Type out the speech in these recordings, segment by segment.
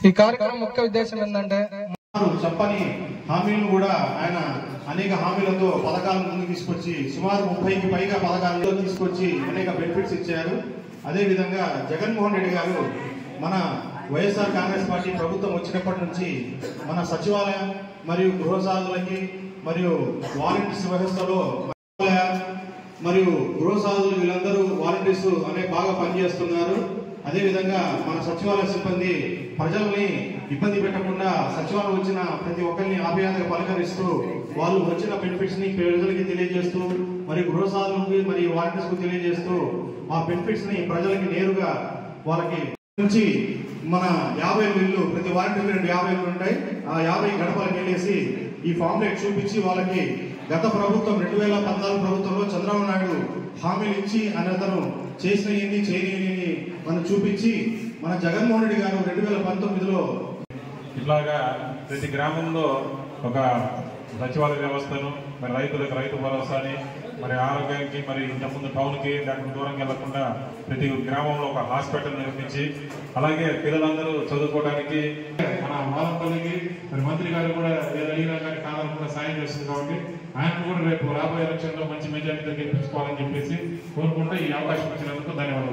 ఈ కార్యక్రమం ముఖ్య ఉద్దేశం ఏంటంటే వారు చెప్పని హామీలను కూడా ఆయన అనేక హామీలతో పథకాలను ముందుకు తీసుకొచ్చి సుమారు ముప్పైకి పైగా పథకాలను తీసుకొచ్చి అనేక బెనిఫిట్స్ ఇచ్చారు అదే విధంగా జగన్మోహన్ రెడ్డి గారు మన వైఎస్ఆర్ కాంగ్రెస్ పార్టీ ప్రభుత్వం వచ్చినప్పటి నుంచి మన సచివాలయం మరియు గృహసాధులకి మరియు వాలంటీర్స్ వ్యవస్థలో సచివాలయ మరియు గృహసాధులు వీళ్ళందరూ వాలంటీర్స్ అనే బాగా పనిచేస్తున్నారు అదే విధంగా మన సచివాలయ సిబ్బంది ప్రజల్ని ఇబ్బంది పెట్టకుండా సచివాలయం వచ్చిన ప్రతి ఒక్కరిని ఆప్యాయంగా పలకరిస్తూ వాళ్ళు వచ్చిన బెనిఫిట్స్ ని ప్రజలకి తెలియజేస్తూ మరి గృహసాధులకి మరి వాలంటీర్స్ కు తెలియజేస్తూ ఆ బెనిఫిట్స్ ని ప్రజలకి నేరుగా వాళ్ళకి నుంచి మన యాభై ఇల్లు ప్రతి వాలంటీర్ రెండు యాభై ఇల్లు ఉంటాయి ఆ యాభై గడపలకు వెళ్ళేసి ఈ ఫామ్లెట్ చూపించి వాళ్ళకి గత ప్రభుత్వం రెండు వేల పద్నాలుగు ప్రభుత్వంలో చంద్రబాబు నాయుడు హామీలు ఇచ్చి అని అతను చేసిన ఏంటి చేయని మనం చూపించి మన జగన్మోహన్ రెడ్డి గారు రెండు వేల పంతొమ్మిదిలో ఇట్లాగా ప్రతి గ్రామంలో ఒక సచివాలయ వ్యవస్థను మరి రైతులకు రైతు భరోసాని మరి ఆరోగ్యానికి మరి ఇంతకుముందు టౌన్కి లేకపోతే దూరంగా వెళ్లకుండా ప్రతి గ్రామంలో ఒక హాస్పిటల్ నిర్మించి అలాగే పిల్లలందరూ చదువుకోవడానికి మన వాలంపల్లికి మరి మంత్రి గారు కూడా ఏ అడిగినా కానీ కాలం కూడా సాయం చేస్తుంది కాబట్టి ఆయన కూడా రేపు రాబోయే ఎలక్షన్ లో మంచి మెజారిటీతో గెలిపించుకోవాలని చెప్పేసి కోరుకుంటూ ఈ అవకాశం ఇచ్చినందుకు ధన్యవాదాలు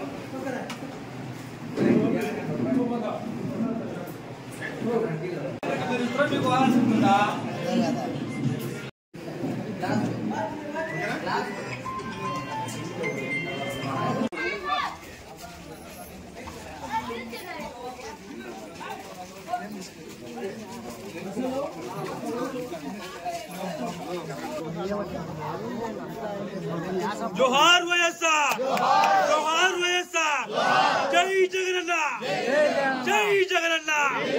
జోహార్ వైఎస్ఆర్ జోహార్ వైఎస్ఆర్ జై జగనన్న జై జగనన్న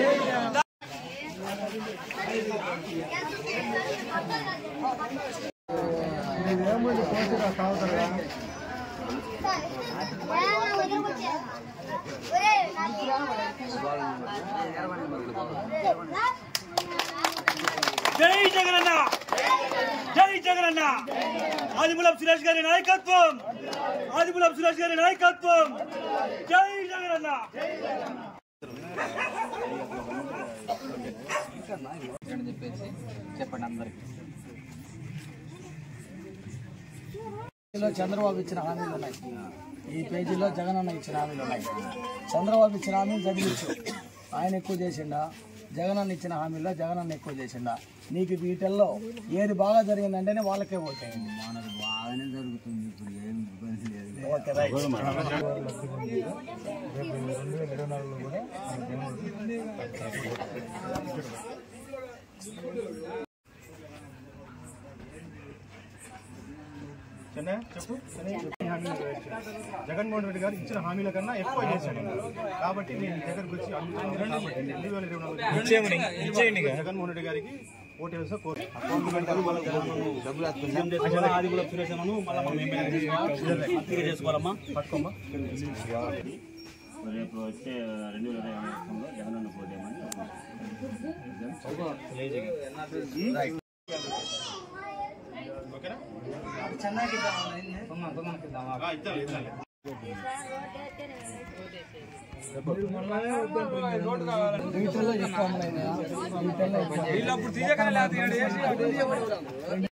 జై జగనన్న జై జగనన్న ఆదిమూలం సురేష్ గారి నాయకత్వం ఆదిమూలం సురేష్ గారి నాయకత్వం జై జగనన్న పేజీలో చంద్రబాబు ఇచ్చిన హామీలు ఉన్నాయి ఈ పేజీలో జగన్ అన్న ఇచ్చిన హామీలు ఉన్నాయి చంద్రబాబు ఇచ్చిన హామీలు చదివించు ఆయన ఎక్కువ చేసిండా జగన్ అన్న ఇచ్చిన హామీలో జగన్ అన్న ఎక్కువ చేసిండా నీకు వీటిల్లో ఏది బాగా జరిగిందంటేనే వాళ్ళకే ఓటేయండి బాగానే జరుగుతుంది ఇప్పుడు ఏం ఇబ్బంది లేదు ఓకే రైట్ చెన్నై చెప్పు హామీలు జగన్మోహన్ రెడ్డి గారు ఇచ్చిన హామీల కన్నా ఎక్కువ చేశాడు కాబట్టి నేను మీ దగ్గరకు వచ్చి అడుగుతున్నాను కాబట్టి రెండు వేల ఇరవై నాలుగు జగన్మోహన్ రెడ్డి గారికి ఓటు వేసా కోరు చేసుకోవాలమ్మా పట్టుకోమ్మా రేపు వచ్చే రెండు వేల ఇరవై సంవత్సరంలో జగనన్న పోదేమని ఓకేనా చెన్నైకి ఆ, ఇద్దాం ఇద్దాం వీటిల్లో ఎక్కువ ఉన్నాయి వీటిల్లో ఎక్కువ